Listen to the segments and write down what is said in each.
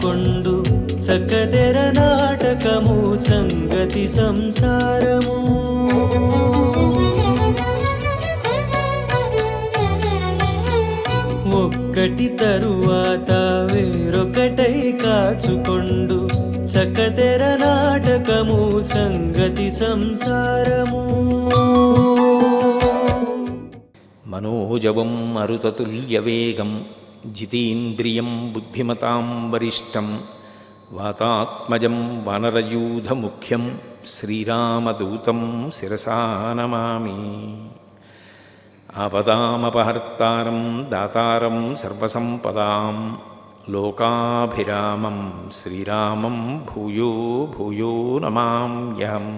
కాచుకొండు చక్కదెర నాటకము సంగతి సంసారము ఒక్కటి తరువాత వేరొకటై కాచుకొండు చక్కదెర నాటకము సంగతి సంసారము మనోజవం మరుతతుల్యవేగం జితేంద్రియం బుద్ధిమతాం వరిష్టం వాతాత్మజం వానరయూధముఖ్యం శ్రీరామదూతం శిరసా నమామి ఆపదామపహర్తారం దాతారం సర్వసంపదాం లోకాభిరామం శ్రీరామం భూయో భూయో నమామ్యహం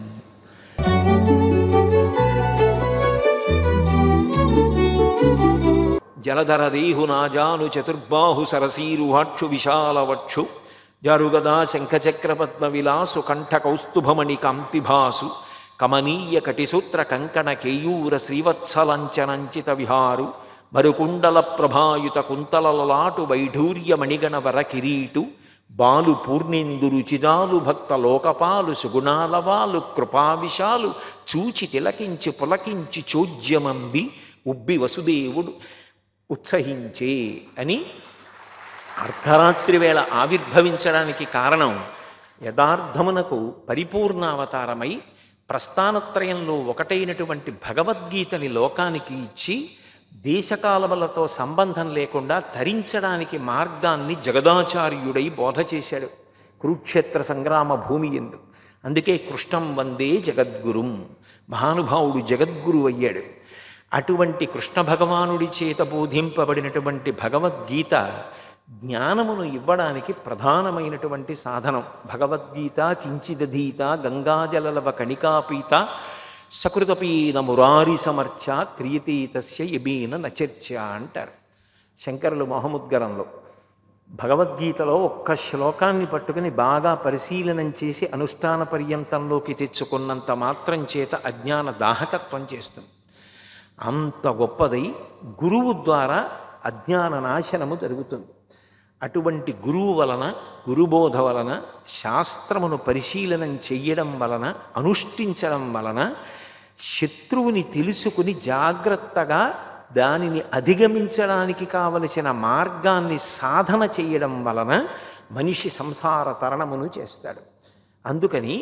జలధర దేహునాజాను చతుర్బాహు సరసీరుహాక్షు విశాలవక్షు జారుగదా శంఖచక్ర పద్మ విలాసు కంఠ కౌస్తుభమణి కాంతిభాసు కమనీయ కటిసూత్ర కంకణ కేయూర శ్రీవత్సలంచనంచిత విహారు మరుకుండల ప్రభాయుత కుంతలలాటు వైఢూర్య మణిగణ వర కిరీటు బాలు పూర్ణేందు రుచిజాలు భక్త లోకపాలు సుగుణాలవాలు కృపావిశాలు చూచి తిలకించి పులకించి చోద్యమంబి ఉబ్బి వసుదేవుడు ఉత్సహించే అని అర్ధరాత్రి వేళ ఆవిర్భవించడానికి కారణం యథార్థమునకు పరిపూర్ణ అవతారమై ప్రస్థానత్రయంలో ఒకటైనటువంటి భగవద్గీతని లోకానికి ఇచ్చి దేశకాలములతో సంబంధం లేకుండా తరించడానికి మార్గాన్ని జగదాచార్యుడై బోధ చేశాడు కురుక్షేత్ర సంగ్రామ భూమి ఎందు అందుకే కృష్ణం వందే జగద్గురుం మహానుభావుడు జగద్గురు అయ్యాడు అటువంటి కృష్ణ భగవానుడి చేత బోధింపబడినటువంటి భగవద్గీత జ్ఞానమును ఇవ్వడానికి ప్రధానమైనటువంటి సాధనం భగవద్గీత కించిదధీత గంగాజలలవ కణికాపీత సకృతపీన మురారి సమర్చ క్రియతే తస్య యబీన నచర్చ అంటారు శంకరులు మొహముద్గరంలో భగవద్గీతలో ఒక్క శ్లోకాన్ని పట్టుకుని బాగా పరిశీలనం చేసి అనుష్ఠాన పర్యంతంలోకి తెచ్చుకున్నంత మాత్రం చేత అజ్ఞాన దాహకత్వం చేస్తుంది అంత గొప్పదై గురువు ద్వారా అజ్ఞాన నాశనము జరుగుతుంది అటువంటి గురువు వలన గురుబోధ వలన శాస్త్రమును పరిశీలనం చెయ్యడం వలన అనుష్ఠించడం వలన శత్రువుని తెలుసుకుని జాగ్రత్తగా దానిని అధిగమించడానికి కావలసిన మార్గాన్ని సాధన చేయడం వలన మనిషి సంసార తరణమును చేస్తాడు అందుకని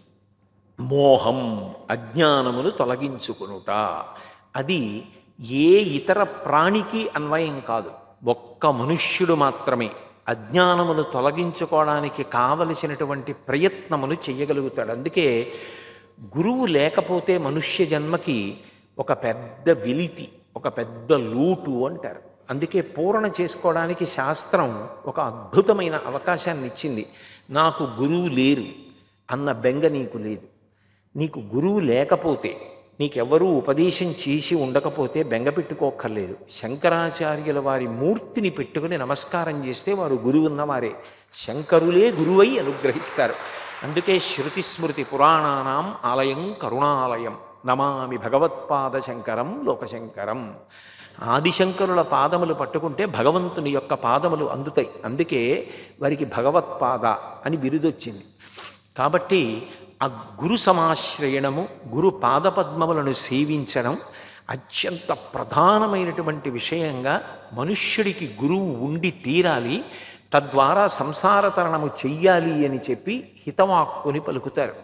మోహం అజ్ఞానమును తొలగించుకునుట అది ఏ ఇతర ప్రాణికి అన్వయం కాదు ఒక్క మనుష్యుడు మాత్రమే అజ్ఞానమును తొలగించుకోవడానికి కావలసినటువంటి ప్రయత్నమును చేయగలుగుతాడు అందుకే గురువు లేకపోతే మనుష్య జన్మకి ఒక పెద్ద వెలితి ఒక పెద్ద లూటు అంటారు అందుకే పూరణ చేసుకోవడానికి శాస్త్రం ఒక అద్భుతమైన అవకాశాన్ని ఇచ్చింది నాకు గురువు లేరు అన్న బెంగ నీకు లేదు నీకు గురువు లేకపోతే నీకెవ్వరూ ఉపదేశం చేసి ఉండకపోతే బెంగ పెట్టుకోక్కర్లేదు శంకరాచార్యుల వారి మూర్తిని పెట్టుకుని నమస్కారం చేస్తే వారు గురువున్న వారే శంకరులే గురువై అనుగ్రహిస్తారు అందుకే శృతి స్మృతి పురాణానాం ఆలయం కరుణాలయం నమామి భగవత్పాద శంకరం లోకశంకరం ఆదిశంకరుల పాదములు పట్టుకుంటే భగవంతుని యొక్క పాదములు అందుతాయి అందుకే వారికి భగవత్పాద అని బిరుదొచ్చింది కాబట్టి ఆ గురు సమాశ్రయణము గురు పాదపద్మములను సేవించడం అత్యంత ప్రధానమైనటువంటి విషయంగా మనుష్యుడికి గురువు ఉండి తీరాలి తద్వారా సంసార తరణము చెయ్యాలి అని చెప్పి హితవాక్కుని పలుకుతారు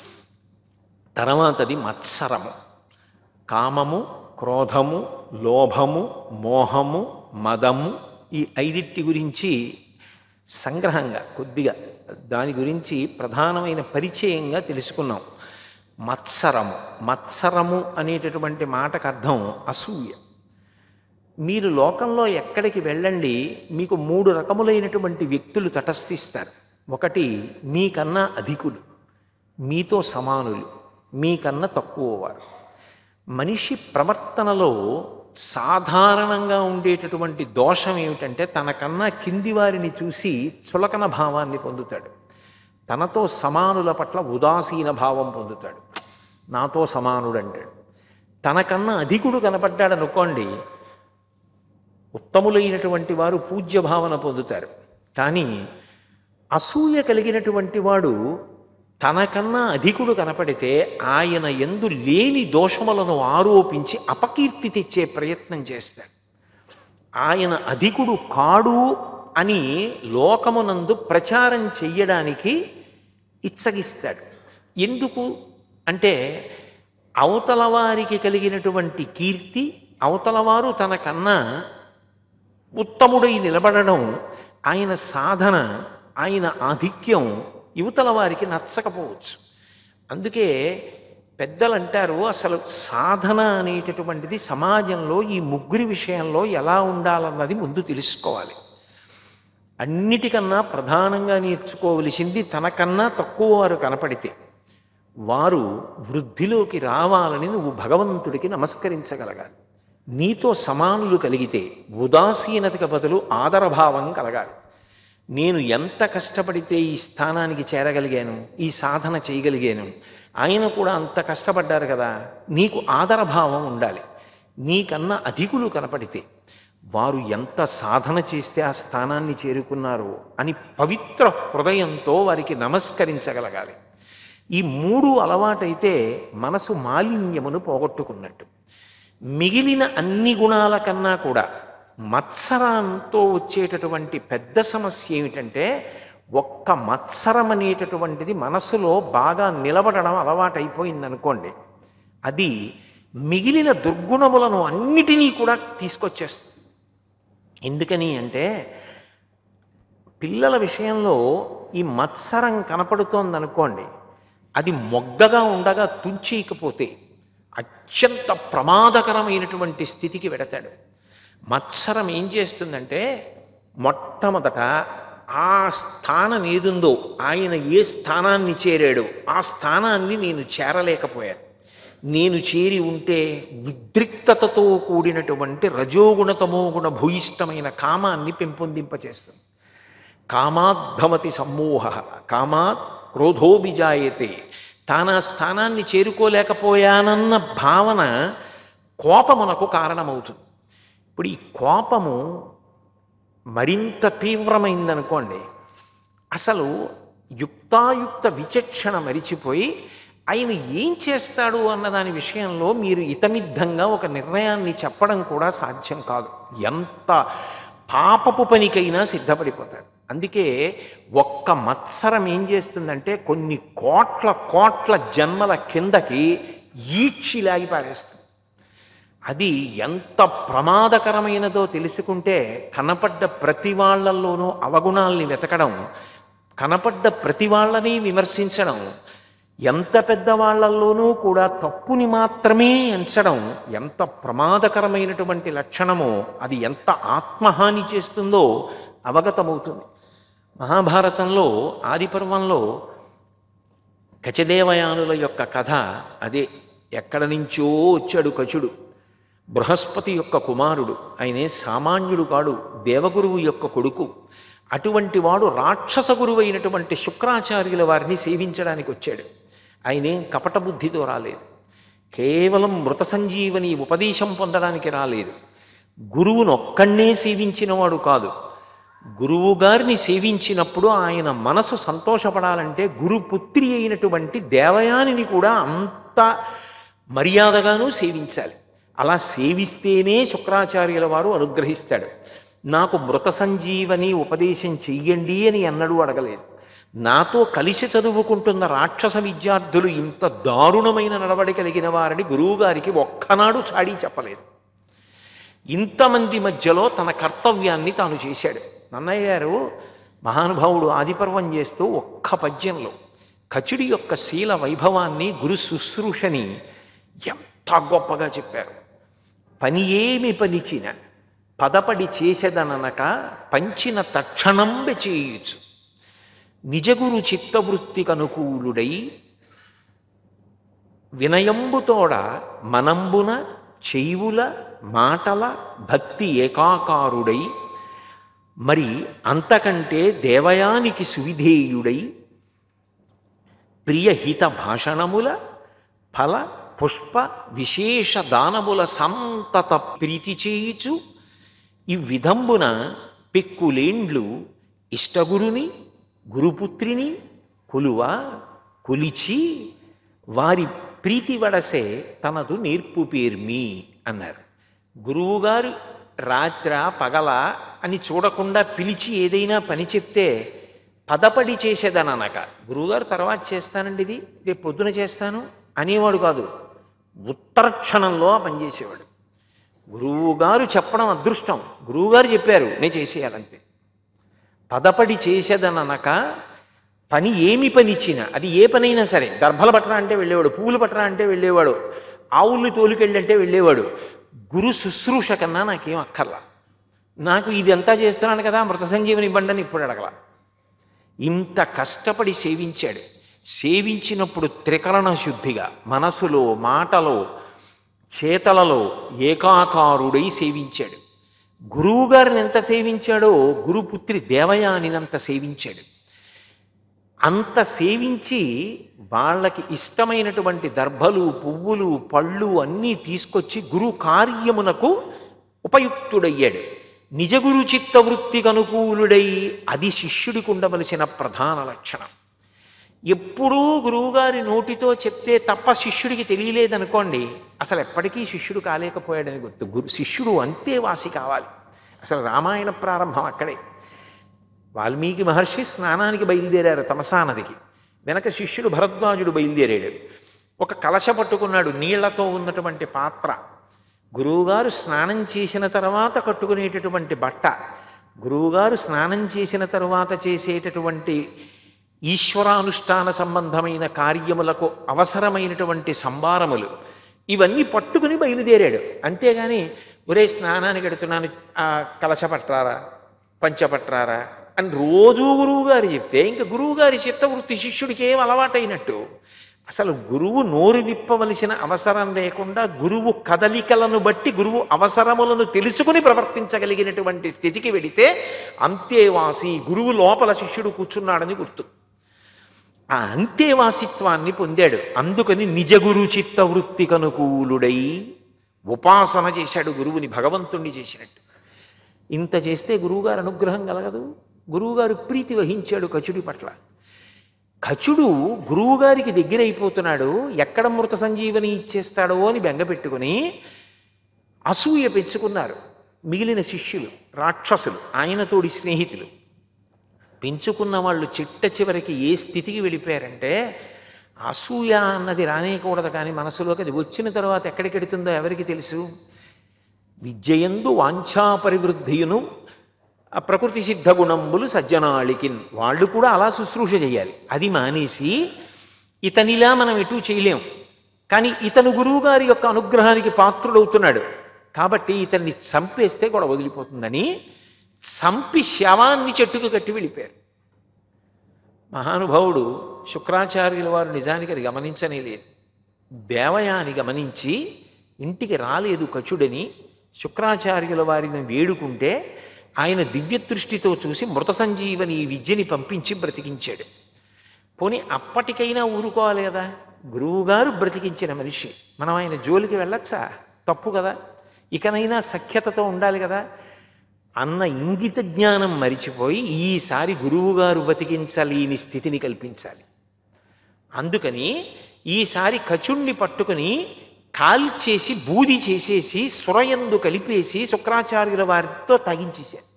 తర్వాతది మత్సరము కామము క్రోధము లోభము మోహము మదము ఈ ఐదింటి గురించి సంగ్రహంగా కొద్దిగా దాని గురించి ప్రధానమైన పరిచయంగా తెలుసుకున్నాం మత్సరము మత్సరము అనేటటువంటి మాటకు అర్థం అసూయ మీరు లోకంలో ఎక్కడికి వెళ్ళండి మీకు మూడు రకములైనటువంటి వ్యక్తులు తటస్థిస్తారు ఒకటి మీకన్నా అధికులు మీతో సమానులు మీకన్నా తక్కువ వారు మనిషి ప్రవర్తనలో సాధారణంగా ఉండేటటువంటి దోషం ఏమిటంటే తనకన్నా కింది వారిని చూసి చులకన భావాన్ని పొందుతాడు తనతో సమానుల పట్ల ఉదాసీన భావం పొందుతాడు నాతో సమానుడు అంటాడు తనకన్నా అధికుడు కనపడ్డాడు అనుకోండి ఉత్తములైనటువంటి వారు పూజ్య భావన పొందుతారు కానీ అసూయ కలిగినటువంటి వాడు తనకన్నా అధికుడు కనపడితే ఆయన ఎందు లేని దోషములను ఆరోపించి అపకీర్తి తెచ్చే ప్రయత్నం చేస్తాడు ఆయన అధికుడు కాడు అని లోకమునందు ప్రచారం చెయ్యడానికి ఇచ్చగిస్తాడు ఎందుకు అంటే అవతల వారికి కలిగినటువంటి కీర్తి అవతలవారు తనకన్నా ఉత్తముడై నిలబడడం ఆయన సాధన ఆయన ఆధిక్యం యువతల వారికి నచ్చకపోవచ్చు అందుకే పెద్దలు అంటారు అసలు సాధన అనేటటువంటిది సమాజంలో ఈ ముగ్గురి విషయంలో ఎలా ఉండాలన్నది ముందు తెలుసుకోవాలి అన్నిటికన్నా ప్రధానంగా నేర్చుకోవలసింది తనకన్నా తక్కువ వారు కనపడితే వారు వృద్ధిలోకి రావాలని నువ్వు భగవంతుడికి నమస్కరించగలగాలి నీతో సమానులు కలిగితే ఉదాసీనతకు బదులు ఆదరభావం కలగాలి నేను ఎంత కష్టపడితే ఈ స్థానానికి చేరగలిగాను ఈ సాధన చేయగలిగాను ఆయన కూడా అంత కష్టపడ్డారు కదా నీకు ఆదరభావం ఉండాలి నీకన్నా అధికులు కనపడితే వారు ఎంత సాధన చేస్తే ఆ స్థానాన్ని చేరుకున్నారో అని పవిత్ర హృదయంతో వారికి నమస్కరించగలగాలి ఈ మూడు అలవాటైతే మనసు మాలిన్యమును పోగొట్టుకున్నట్టు మిగిలిన అన్ని గుణాల కన్నా కూడా మత్సరంతో వచ్చేటటువంటి పెద్ద సమస్య ఏమిటంటే ఒక్క మత్సరం అనేటటువంటిది మనసులో బాగా నిలబడడం అలవాటైపోయిందనుకోండి అది మిగిలిన దుర్గుణములను అన్నిటినీ కూడా తీసుకొచ్చేస్తుంది ఎందుకని అంటే పిల్లల విషయంలో ఈ మత్సరం కనపడుతోందనుకోండి అది మొగ్గగా ఉండగా తుంచేయకపోతే అత్యంత ప్రమాదకరమైనటువంటి స్థితికి వెడతాడు మత్సరం ఏం చేస్తుందంటే మొట్టమొదట ఆ స్థానం ఏదుందో ఆయన ఏ స్థానాన్ని చేరాడో ఆ స్థానాన్ని నేను చేరలేకపోయాను నేను చేరి ఉంటే ఉద్రిక్తతతో కూడినటువంటి రజోగుణ తమోగుణ భూయిష్టమైన కామాన్ని పెంపొందింపచేస్తుంది కామాద్భవతి సమ్మోహ కామాత్ క్రోధోభిజాయతే తాను ఆ స్థానాన్ని చేరుకోలేకపోయానన్న భావన కోపమునకు కారణమవుతుంది ఇప్పుడు ఈ కోపము మరింత తీవ్రమైందనుకోండి అసలు యుక్తాయుక్త విచక్షణ మరిచిపోయి ఆయన ఏం చేస్తాడు అన్న దాని విషయంలో మీరు ఇతమిద్ధంగా ఒక నిర్ణయాన్ని చెప్పడం కూడా సాధ్యం కాదు ఎంత పాపపు పనికైనా సిద్ధపడిపోతాడు అందుకే ఒక్క మత్సరం ఏం చేస్తుందంటే కొన్ని కోట్ల కోట్ల జన్మల కిందకి ఈడ్చిలాగి పారేస్తుంది అది ఎంత ప్రమాదకరమైనదో తెలుసుకుంటే కనపడ్డ ప్రతి వాళ్ళల్లోనూ అవగుణాల్ని వెతకడం కనపడ్డ ప్రతి వాళ్ళని విమర్శించడం ఎంత పెద్ద వాళ్ళల్లోనూ కూడా తప్పుని మాత్రమే ఎంచడం ఎంత ప్రమాదకరమైనటువంటి లక్షణమో అది ఎంత ఆత్మహాని చేస్తుందో అవగతమవుతుంది మహాభారతంలో ఆదిపర్వంలో కచదేవయానుల యొక్క కథ అదే ఎక్కడ నుంచో వచ్చాడు కచుడు బృహస్పతి యొక్క కుమారుడు ఆయనే సామాన్యుడు కాడు దేవగురువు యొక్క కొడుకు అటువంటి వాడు రాక్షస గురువు అయినటువంటి శుక్రాచార్యుల వారిని సేవించడానికి వచ్చాడు ఆయనేం కపట బుద్ధితో రాలేదు కేవలం మృత సంజీవని ఉపదేశం పొందడానికి రాలేదు గురువును ఒక్కడే సేవించినవాడు కాదు గురువు గారిని సేవించినప్పుడు ఆయన మనసు సంతోషపడాలంటే గురుపుత్రి అయినటువంటి దేవయానిని కూడా అంత మర్యాదగాను సేవించాలి అలా సేవిస్తేనే శుక్రాచార్యుల వారు అనుగ్రహిస్తాడు నాకు మృత సంజీవని ఉపదేశం చెయ్యండి అని ఎన్నడూ అడగలేదు నాతో కలిసి చదువుకుంటున్న రాక్షస విద్యార్థులు ఇంత దారుణమైన నడవడి కలిగిన వారిని గురువుగారికి ఒక్కనాడు చాడీ చెప్పలేదు ఇంతమంది మధ్యలో తన కర్తవ్యాన్ని తాను చేశాడు నన్నయ్య గారు మహానుభావుడు ఆదిపర్వం చేస్తూ ఒక్క పద్యంలో కచుడి యొక్క శీల వైభవాన్ని గురు శుశ్రూషని ఎంత గొప్పగా చెప్పారు పని ఏమి పనిచిన పదపడి చేసేదననక పంచిన తక్షణంబె చేయొచ్చు నిజగురు చిత్తవృత్తికి అనుకూలుడై వినయంబుతోడ మనంబున చెయ్వుల మాటల భక్తి ఏకాకారుడై మరి అంతకంటే దేవయానికి సువిధేయుడై ప్రియహిత భాషణముల ఫల పుష్ప విశేష దానముల సంతత ప్రీతి చేయుచు ఈ విధంబున పెక్కులేండ్లు ఇష్టగురుని గురుపుత్రిని కొలువ కొలిచి వారి ప్రీతి వడసే తనదు నేర్పు పేర్మి అన్నారు గురువుగారు రాత్ర పగల అని చూడకుండా పిలిచి ఏదైనా పని చెప్తే పదపడి చేసేదనక గురువుగారు తర్వాత చేస్తానండి ఇది రేపు పొద్దున చేస్తాను అనేవాడు కాదు ఉత్తర క్షణంలో ఆ పని చేసేవాడు గురువుగారు చెప్పడం అదృష్టం గురువుగారు చెప్పారు నేను చేసేయాలంతే పదపడి చేసేదనక పని ఏమి పని ఇచ్చినా అది ఏ పనైనా సరే దర్భలు పట్టరా అంటే వెళ్ళేవాడు పువ్వులు పట్టరా అంటే వెళ్ళేవాడు ఆవుల్ని తోలుకెళ్ళంటే వెళ్ళేవాడు గురు శుశ్రూష కన్నా నాకేం అక్కర్లా నాకు ఇది అంతా చేస్తున్నాను కదా మృత సంజీవని ఇవ్వండి అని ఇప్పుడు అడగల ఇంత కష్టపడి సేవించాడు సేవించినప్పుడు త్రికరణ శుద్ధిగా మనసులో మాటలో చేతలలో ఏకాకారుడై సేవించాడు గురువుగారిని ఎంత సేవించాడో గురుపుత్రి దేవయానినంత సేవించాడు అంత సేవించి వాళ్ళకి ఇష్టమైనటువంటి దర్భలు పువ్వులు పళ్ళు అన్నీ తీసుకొచ్చి గురు కార్యమునకు ఉపయుక్తుడయ్యాడు నిజ గురు చిత్త వృత్తికి అనుకూలుడై అది శిష్యుడికి ఉండవలసిన ప్రధాన లక్షణం ఎప్పుడూ గురువుగారి నోటితో చెప్తే తప్ప శిష్యుడికి తెలియలేదనుకోండి అసలు ఎప్పటికీ శిష్యుడు కాలేకపోయాడని గుర్తు గురు శిష్యుడు అంతే వాసి కావాలి అసలు రామాయణ ప్రారంభం అక్కడే వాల్మీకి మహర్షి స్నానానికి బయలుదేరారు తమసా నదికి వెనక శిష్యుడు భరద్వాజుడు బయలుదేరాడు ఒక కలశ పట్టుకున్నాడు నీళ్లతో ఉన్నటువంటి పాత్ర గురువుగారు స్నానం చేసిన తర్వాత కట్టుకునేటటువంటి బట్ట గురువుగారు స్నానం చేసిన తర్వాత చేసేటటువంటి ఈశ్వరానుష్ఠాన సంబంధమైన కార్యములకు అవసరమైనటువంటి సంభారములు ఇవన్నీ పట్టుకుని బయలుదేరాడు అంతేగాని ఒరే స్నానానికి ఎడుతున్నాను ఆ కలశ పట్టారా పంచపట్రారా అని రోజూ గురువుగారు చెప్తే ఇంకా గురువుగారి చిత్తవృత్తి శిష్యుడికి ఏం అలవాటైనట్టు అసలు గురువు నోరు విప్పవలసిన అవసరం లేకుండా గురువు కదలికలను బట్టి గురువు అవసరములను తెలుసుకుని ప్రవర్తించగలిగినటువంటి స్థితికి వెడితే అంతేవాసి గురువు లోపల శిష్యుడు కూర్చున్నాడని గుర్తు ఆ అంతేవాసిత్వాన్ని పొందాడు అందుకని నిజ గురు చిత్త వృత్తికనుకూలుడై ఉపాసన చేశాడు గురువుని భగవంతుణ్ణి చేసినట్టు ఇంత చేస్తే గురువుగారు అనుగ్రహం కలగదు గురువుగారు ప్రీతి వహించాడు కచుడి పట్ల కచుడు గురువుగారికి దగ్గర అయిపోతున్నాడు ఎక్కడ మృత సంజీవని ఇచ్చేస్తాడో అని బెంగ పెట్టుకుని అసూయ పెంచుకున్నారు మిగిలిన శిష్యులు రాక్షసులు ఆయనతోడి స్నేహితులు పెంచుకున్న వాళ్ళు చిట్ట చివరికి ఏ స్థితికి వెళ్ళిపోయారంటే అసూయ అన్నది రానేయకూడదు కానీ మనసులోకి అది వచ్చిన తర్వాత ఎక్కడికెడుతుందో ఎవరికి తెలుసు విద్యయందు వాంఛా పరివృద్ధియును ఆ ప్రకృతి సిద్ధ గుణంబులు సజ్జనాళికిన్ వాళ్ళు కూడా అలా శుశ్రూష చేయాలి అది మానేసి ఇతనిలా మనం ఎటూ చేయలేం కానీ ఇతను గురువుగారి యొక్క అనుగ్రహానికి పాత్రుడవుతున్నాడు కాబట్టి ఇతన్ని చంపేస్తే కూడా వదిలిపోతుందని చంపి శవాన్ని చెట్టుకు కట్టి వెళ్ళిపోయారు మహానుభావుడు శుక్రాచార్యుల వారు నిజానికి అది గమనించనే లేదు దేవయాని గమనించి ఇంటికి రాలేదు కచుడని శుక్రాచార్యుల వారిని వేడుకుంటే ఆయన దివ్య దృష్టితో చూసి మృత సంజీవని ఈ విద్యని పంపించి బ్రతికించాడు పోనీ అప్పటికైనా ఊరుకోవాలి కదా గురువుగారు బ్రతికించిన మనిషి మనం ఆయన జోలికి వెళ్ళొచ్చా తప్పు కదా ఇకనైనా సఖ్యతతో ఉండాలి కదా అన్న ఇంగిత జ్ఞానం మరిచిపోయి ఈసారి గురువుగారు బతికించలేని స్థితిని కల్పించాలి అందుకని ఈసారి కచుణ్ణి పట్టుకుని కాల్చేసి బూది చేసేసి సురయందు కలిపేసి శుక్రాచార్యుల వారితో తగించేశారు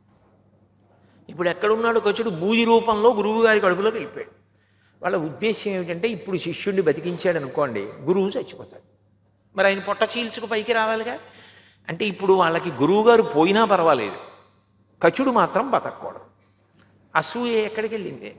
ఇప్పుడు ఎక్కడున్నాడు కచుడు బూది రూపంలో గురువుగారి కడుపులోకి వెళ్ళిపోయాడు వాళ్ళ ఉద్దేశం ఏమిటంటే ఇప్పుడు శిష్యుడిని బతికించాడు అనుకోండి గురువు చచ్చిపోతాడు మరి ఆయన పొట్ట చీల్చుకు పైకి రావాలిగా అంటే ఇప్పుడు వాళ్ళకి గురువుగారు పోయినా పర్వాలేదు కచుడు మాత్రం బతకూడదు అసూయ ఎక్కడికి వెళ్ళింది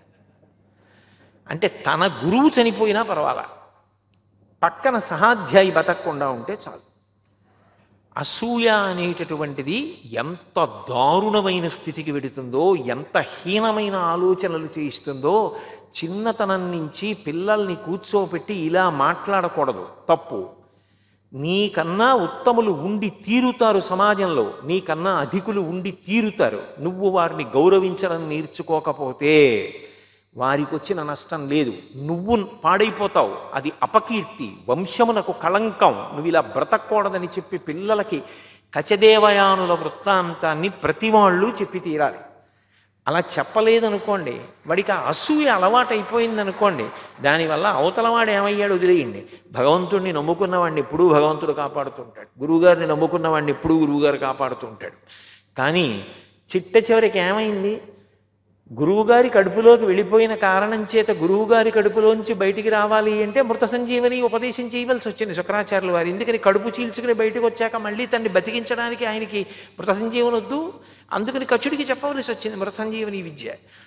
అంటే తన గురువు చనిపోయినా పర్వాలా పక్కన సహాధ్యాయి బతకకుండా ఉంటే చాలు అసూయ అనేటటువంటిది ఎంత దారుణమైన స్థితికి వెడుతుందో ఎంత హీనమైన ఆలోచనలు చేయిస్తుందో చిన్నతనం నుంచి పిల్లల్ని కూర్చోబెట్టి ఇలా మాట్లాడకూడదు తప్పు నీకన్నా ఉత్తములు ఉండి తీరుతారు సమాజంలో నీకన్నా అధికులు ఉండి తీరుతారు నువ్వు వారిని గౌరవించడం నేర్చుకోకపోతే వారికి వచ్చిన నష్టం లేదు నువ్వు పాడైపోతావు అది అపకీర్తి వంశమునకు కళంకం నువ్వు ఇలా బ్రతకూడదని చెప్పి పిల్లలకి కచదేవయానుల వృత్తాంతాన్ని ప్రతి వాళ్ళు చెప్పి తీరాలి అలా చెప్పలేదనుకోండి వాడికి ఆ అసూయ అలవాటు అయిపోయిందనుకోండి దానివల్ల అవతలవాడు ఏమయ్యాడు వదిలేయండి భగవంతుడిని నమ్ముకున్నవాడిని ఎప్పుడూ భగవంతుడు కాపాడుతుంటాడు గురువుగారిని నమ్ముకున్నవాడిని ఎప్పుడూ గురువుగారు కాపాడుతుంటాడు కానీ చిట్ట చివరికి ఏమైంది గురువుగారి కడుపులోకి వెళ్ళిపోయిన కారణం చేత గురువుగారి కడుపులోంచి బయటికి రావాలి అంటే మృత సంజీవని ఉపదేశం చేయవలసి వచ్చింది శుక్రాచార్యుల వారు ఎందుకని కడుపు చీల్చుకుని బయటకు వచ్చాక మళ్ళీ తన్ని బతికించడానికి ఆయనకి మృత సంజీవని వద్దు అందుకని కచుడికి చెప్పవలసి వచ్చింది మృత సంజీవని విద్య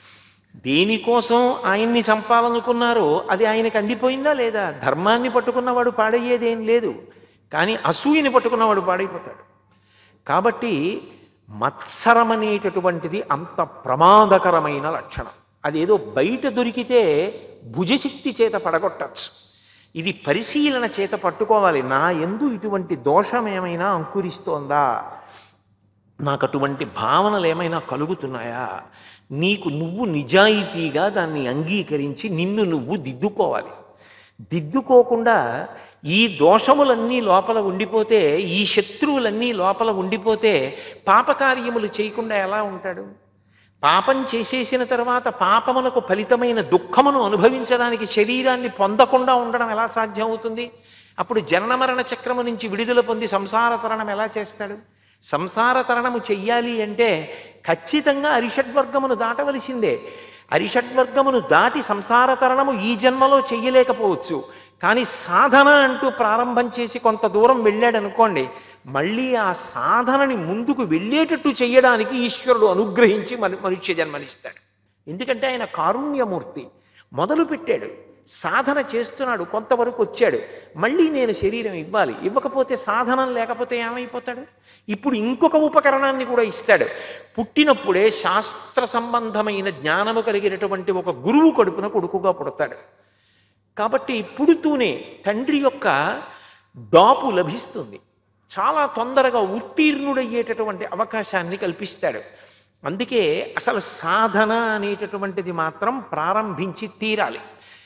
దేనికోసం ఆయన్ని చంపాలనుకున్నారో అది ఆయనకి అందిపోయిందా లేదా ధర్మాన్ని పట్టుకున్నవాడు పాడయ్యేదేం లేదు కానీ అసూయని పట్టుకున్నవాడు పాడైపోతాడు కాబట్టి మత్సరం అనేటటువంటిది అంత ప్రమాదకరమైన లక్షణం అదేదో బయట దొరికితే భుజశక్తి చేత పడగొట్టచ్చు ఇది పరిశీలన చేత పట్టుకోవాలి నా ఎందు ఇటువంటి దోషం ఏమైనా అంకురిస్తోందా నాకు అటువంటి భావనలు ఏమైనా కలుగుతున్నాయా నీకు నువ్వు నిజాయితీగా దాన్ని అంగీకరించి నిన్ను నువ్వు దిద్దుకోవాలి దిద్దుకోకుండా ఈ దోషములన్నీ లోపల ఉండిపోతే ఈ శత్రువులన్నీ లోపల ఉండిపోతే పాపకార్యములు చేయకుండా ఎలా ఉంటాడు పాపం చేసేసిన తర్వాత పాపమునకు ఫలితమైన దుఃఖమును అనుభవించడానికి శరీరాన్ని పొందకుండా ఉండడం ఎలా సాధ్యం అవుతుంది అప్పుడు జనన మరణ చక్రము నుంచి విడుదల పొంది సంసార తరణం ఎలా చేస్తాడు సంసార తరణము చెయ్యాలి అంటే ఖచ్చితంగా అరిషడ్వర్గమును దాటవలసిందే అరిషడ్వర్గమును దాటి సంసార తరణము ఈ జన్మలో చెయ్యలేకపోవచ్చు కానీ సాధన అంటూ ప్రారంభం చేసి కొంత దూరం వెళ్ళాడు అనుకోండి మళ్ళీ ఆ సాధనని ముందుకు వెళ్ళేటట్టు చేయడానికి ఈశ్వరుడు అనుగ్రహించి మన మనుష్య జన్మనిస్తాడు ఎందుకంటే ఆయన కారుణ్యమూర్తి మొదలు పెట్టాడు సాధన చేస్తున్నాడు కొంతవరకు వచ్చాడు మళ్ళీ నేను శరీరం ఇవ్వాలి ఇవ్వకపోతే సాధనం లేకపోతే ఏమైపోతాడు ఇప్పుడు ఇంకొక ఉపకరణాన్ని కూడా ఇస్తాడు పుట్టినప్పుడే శాస్త్ర సంబంధమైన జ్ఞానము కలిగినటువంటి ఒక గురువు కడుపున కొడుకుగా పుడతాడు కాబట్టి పుడుతూనే తండ్రి యొక్క డాపు లభిస్తుంది చాలా తొందరగా ఉత్తీర్ణుడయ్యేటటువంటి అవకాశాన్ని కల్పిస్తాడు అందుకే అసలు సాధన అనేటటువంటిది మాత్రం ప్రారంభించి తీరాలి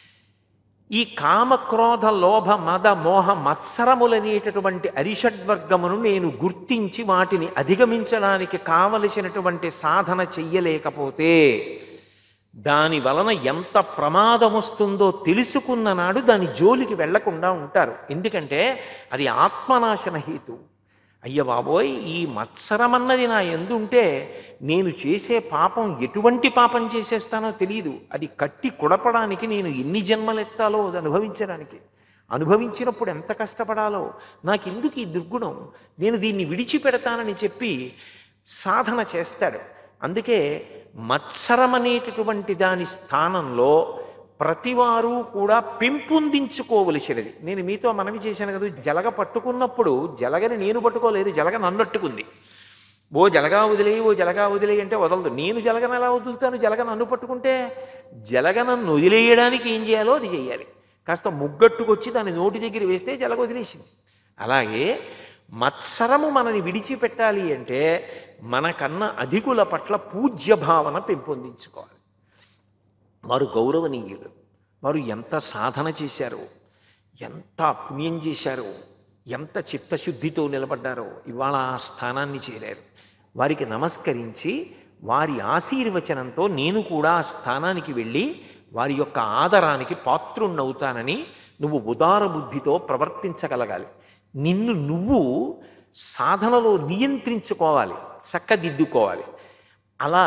ఈ కామక్రోధ లోభ మద మోహ మత్సరములనేటటువంటి అరిషడ్వర్గమును నేను గుర్తించి వాటిని అధిగమించడానికి కావలసినటువంటి సాధన చెయ్యలేకపోతే దాని వలన ఎంత ప్రమాదం వస్తుందో తెలుసుకున్న నాడు దాని జోలికి వెళ్లకుండా ఉంటారు ఎందుకంటే అది ఆత్మనాశన హేతు అయ్య బాబోయ్ ఈ మత్సరమన్నది నా ఎందుంటే నేను చేసే పాపం ఎటువంటి పాపం చేసేస్తానో తెలియదు అది కట్టి కుడపడానికి నేను ఎన్ని జన్మలెత్తాలో అది అనుభవించడానికి అనుభవించినప్పుడు ఎంత కష్టపడాలో నాకెందుకు ఈ దుర్గుణం నేను దీన్ని విడిచిపెడతానని చెప్పి సాధన చేస్తాడు అందుకే మత్సరం అనేటటువంటి దాని స్థానంలో ప్రతివారు కూడా పెంపొందించుకోవలసినది నేను మీతో మనవి చేశాను కదా జలగ పట్టుకున్నప్పుడు జలగని నేను పట్టుకోలేదు జలగ నన్నట్టుకుంది ఓ జలగా వదిలేయి ఓ జలగా వదిలేయి అంటే వదలదు నేను జలగను ఎలా వదులుతాను జలగ నన్ను పట్టుకుంటే జలగ నన్ను వదిలేయడానికి ఏం చేయాలో అది చేయాలి కాస్త ముగ్గట్టుకొచ్చి దాని నోటి దగ్గర వేస్తే జలగ వదిలేసింది అలాగే మత్సరము మనని విడిచిపెట్టాలి అంటే మనకన్నా అధికుల పట్ల పూజ్య భావన పెంపొందించుకోవాలి వారు గౌరవనీయులు వారు ఎంత సాధన చేశారో ఎంత పుణ్యం చేశారో ఎంత చిత్తశుద్ధితో నిలబడ్డారో ఇవాళ ఆ స్థానాన్ని చేరారు వారికి నమస్కరించి వారి ఆశీర్వచనంతో నేను కూడా ఆ స్థానానికి వెళ్ళి వారి యొక్క ఆదరానికి పాత్రుణ్ణవుతానని నువ్వు ఉదార బుద్ధితో ప్రవర్తించగలగాలి నిన్ను నువ్వు సాధనలో నియంత్రించుకోవాలి చక్కదిద్దుకోవాలి అలా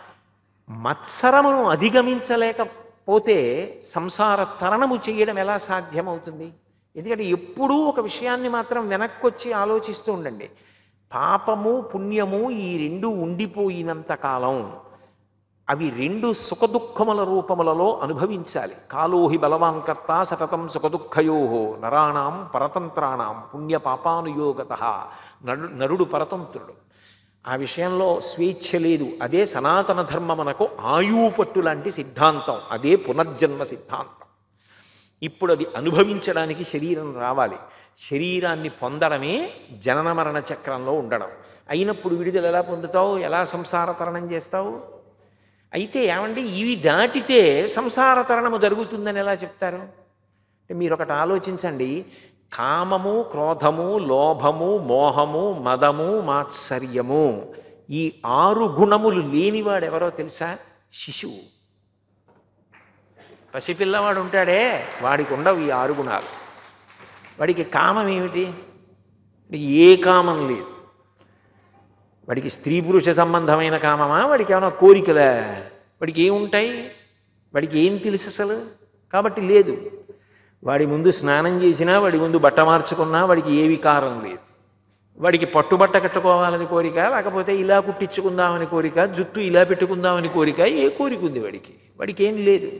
మత్సరమును అధిగమించలేకపోతే సంసార తరణము చేయడం ఎలా సాధ్యమవుతుంది ఎందుకంటే ఎప్పుడూ ఒక విషయాన్ని మాత్రం వెనక్కొచ్చి ఆలోచిస్తూ ఉండండి పాపము పుణ్యము ఈ రెండు ఉండిపోయినంత కాలం అవి రెండు సుఖదుఖముల రూపములలో అనుభవించాలి కాలోహి బలవాన్కర్త సతతం సుఖదుఖయో నరాణం పరతంత్రాణం పుణ్య పాపానుయోగత నడు నరుడు పరతంత్రుడు ఆ విషయంలో స్వేచ్ఛ లేదు అదే సనాతన ధర్మమునకు ఆయుపట్టు లాంటి సిద్ధాంతం అదే పునర్జన్మ సిద్ధాంతం ఇప్పుడు అది అనుభవించడానికి శరీరం రావాలి శరీరాన్ని పొందడమే జనన మరణ చక్రంలో ఉండడం అయినప్పుడు విడుదల ఎలా పొందుతావు ఎలా సంసార తరణం చేస్తావు అయితే ఏమండి ఇవి దాటితే సంసార తరణము జరుగుతుందని ఎలా చెప్తారు అంటే మీరు ఒకటి ఆలోచించండి కామము క్రోధము లోభము మోహము మదము మాత్సర్యము ఈ ఆరు గుణములు లేనివాడెవరో తెలుసా శిశువు పసిపిల్లవాడు ఉంటాడే వాడికి ఉండవు ఈ ఆరు గుణాలు వాడికి కామం ఏమిటి వాడికి ఏ కామం లేదు వాడికి స్త్రీ పురుష సంబంధమైన కామమా వాడికి ఏమైనా కోరికలే వాడికి ఏముంటాయి వాడికి ఏం తెలుసు అసలు కాబట్టి లేదు వాడి ముందు స్నానం చేసినా వాడి ముందు బట్ట మార్చుకున్నా వాడికి ఏ వికారం లేదు వాడికి పట్టుబట్ట కట్టుకోవాలని కోరిక లేకపోతే ఇలా కుట్టించుకుందామని కోరిక జుట్టు ఇలా పెట్టుకుందామని కోరిక ఏ కోరిక ఉంది వాడికి వాడికి ఏం లేదు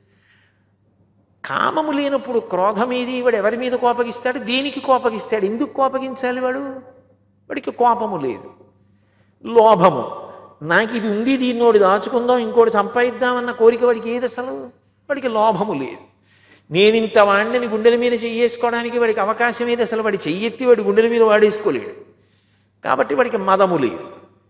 కామము లేనప్పుడు క్రోధం ఏది వాడు ఎవరి మీద కోపగిస్తాడు దేనికి కోపగిస్తాడు ఎందుకు కోపగించాలి వాడు వాడికి కోపము లేదు లోభము నాకు ఇది ఉంది దీన్నోడు దాచుకుందాం ఇంకోటి సంపాదిద్దామన్న కోరిక వాడికి ఏది అసలు వాడికి లోభము లేదు నేను ఇంత వాడిని గుండెల మీద చెయ్యేసుకోవడానికి వాడికి అవకాశం ఏది అసలు వాడి చెయ్యెత్తి వాడి గుండెల మీద వాడేసుకోలేడు కాబట్టి వాడికి మదము లేదు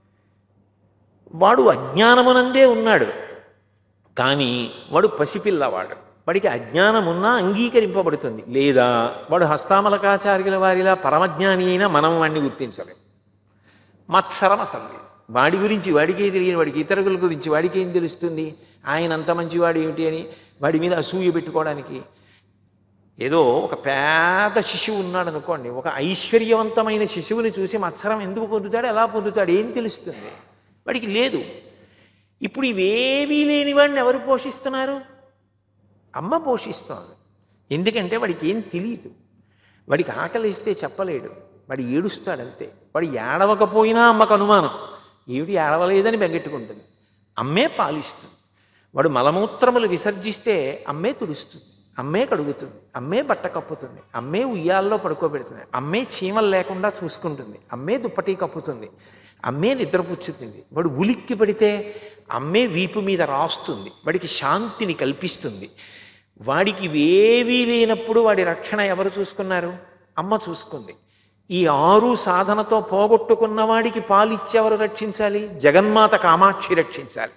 వాడు అజ్ఞానమునందే ఉన్నాడు కానీ వాడు పసిపిల్లవాడు వాడికి అజ్ఞానం ఉన్నా అంగీకరింపబడుతుంది లేదా వాడు హస్తామలకాచార్యుల వారిలా పరమజ్ఞాని అయినా మనం వాడిని గుర్తించలేం మత్సరం అసలు లేదు వాడి గురించి వాడికే తెలియని వాడికి ఇతరుల గురించి వాడికి ఏం తెలుస్తుంది ఆయన అంత మంచివాడు ఏమిటి అని వాడి మీద అసూయ పెట్టుకోవడానికి ఏదో ఒక పేద శిశువు ఉన్నాడు అనుకోండి ఒక ఐశ్వర్యవంతమైన శిశువుని చూసి మత్సరం ఎందుకు పొందుతాడు ఎలా పొందుతాడు ఏం తెలుస్తుంది వాడికి లేదు ఇప్పుడు ఇవేవీ లేని వాడిని ఎవరు పోషిస్తున్నారు అమ్మ పోషిస్తోంది ఎందుకంటే వాడికి ఏం తెలియదు వాడికి ఆకలి ఇస్తే చెప్పలేడు వాడు ఏడుస్తాడంతే వాడు ఏడవకపోయినా అమ్మకు అనుమానం ఏమిటి ఏడవలేదని బెంగెట్టుకుంటుంది అమ్మే పాలిస్తుంది వాడు మలమూత్రములు విసర్జిస్తే అమ్మే తుడుస్తుంది అమ్మే కడుగుతుంది అమ్మే బట్ట కప్పుతుంది అమ్మే ఉయ్యాల్లో పడుకోబెడుతుంది అమ్మే చీమలు లేకుండా చూసుకుంటుంది అమ్మే దుప్పటి కప్పుతుంది అమ్మే నిద్రపుచ్చుతుంది వాడు ఉలిక్కి పడితే అమ్మే వీపు మీద రాస్తుంది వాడికి శాంతిని కల్పిస్తుంది వాడికి ఇవేవీ లేనప్పుడు వాడి రక్షణ ఎవరు చూసుకున్నారు అమ్మ చూసుకుంది ఈ ఆరు సాధనతో పోగొట్టుకున్న వాడికి పాలిచ్చెవరు రక్షించాలి జగన్మాత కామాక్షి రక్షించాలి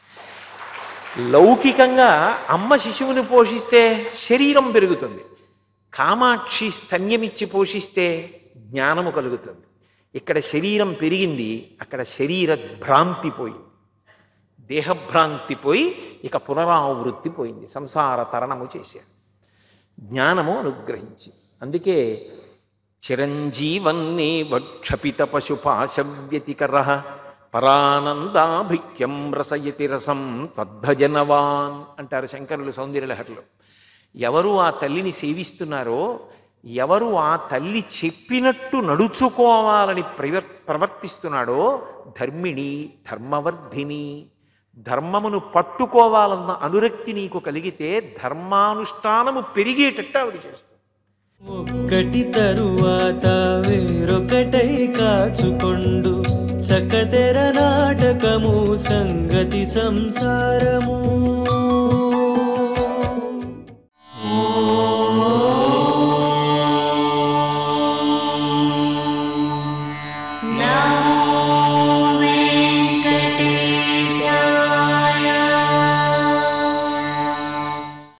లౌకికంగా అమ్మ శిశువుని పోషిస్తే శరీరం పెరుగుతుంది కామాక్షి స్తన్యమిచ్చి పోషిస్తే జ్ఞానము కలుగుతుంది ఇక్కడ శరీరం పెరిగింది అక్కడ శరీర భ్రాంతి పోయింది దేహభ్రాంతి పోయి ఇక పునరావృత్తి పోయింది సంసార తరణము చేశారు జ్ఞానము అనుగ్రహించి అందుకే చిరంజీవన్నే వక్షపిత పశుపాశవ్యతికర పరానందాభిక్యం రసయతి రసం తద్భజనవాన్ అంటారు శంకరులు సౌందర్యలహరిలో ఎవరు ఆ తల్లిని సేవిస్తున్నారో ఎవరు ఆ తల్లి చెప్పినట్టు నడుచుకోవాలని ప్రవర్ ప్రవర్తిస్తున్నాడో ధర్మిణి ధర్మవర్ధిని ధర్మమును పట్టుకోవాలన్న అనురక్తి నీకు కలిగితే ధర్మానుష్ఠానము పెరిగేటట్టు ఆవిడ చేస్తుంది ఒక్కటి తరువాత వేరొకటై కాచుకొండు చకతెర నాటకము సంగతి సంసారము